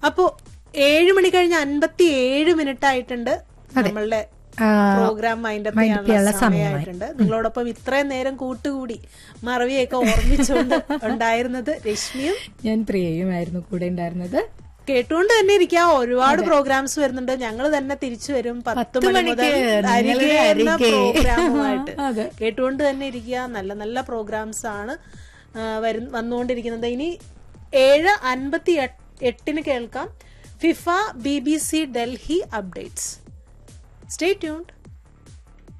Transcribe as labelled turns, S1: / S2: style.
S1: അപ്പോ ഏഴ് മണി കഴിഞ്ഞ് അൻപത്തി ഏഴ് മിനിറ്റ് ആയിട്ടുണ്ട് നമ്മളുടെ
S2: ആ,
S1: പ്രോഗ്രാം മൈൻഡ്
S2: wind up ചെയ്യാനുള്ള
S1: സമയമായിട്ടുണ്ട് നിങ്ങളോടൊപ്പം ഇത്രയും നേരം കൂട്ടുകൂടി മറവിയൊക്കെ ഓർമ്മിച്ചുകൊണ്ട് ഉണ്ടായിരുന്നത് രശ്മിയും
S2: ഞാൻ പ്രിയയുമായിരുന്നു കൂടെ ഉണ്ടായിരുന്നത്
S1: കേട്ടുകൊണ്ട് തന്നെ ഇരിക്കാം ഒരുപാട് പ്രോഗ്രാംസ് വരുന്നുണ്ട് ഞങ്ങൾ തന്നെ തിരിച്ചു വരും പത്ത്
S2: പത്ത്
S1: മണി
S2: മണിക്ക്
S1: മുതൽ
S2: നിങ്ങളുടെ
S1: അരികെ എന്ന
S2: അരികെ.
S1: പ്രോഗ്രാമുമായിട്ട്
S2: അതെ.
S1: കേട്ടുകൊണ്ട് തന്നെ ഇരിക്കുക നല്ല നല്ല പ്രോഗ്രാംസ് ആണ് ആ, വരു- വന്നുകൊണ്ടിരിക്കുന്നത് ഇനി ഏഴ് അൻപത്തി എട്ടിന് കേൾക്കാം FIFA B B C Delhi updates stay tuned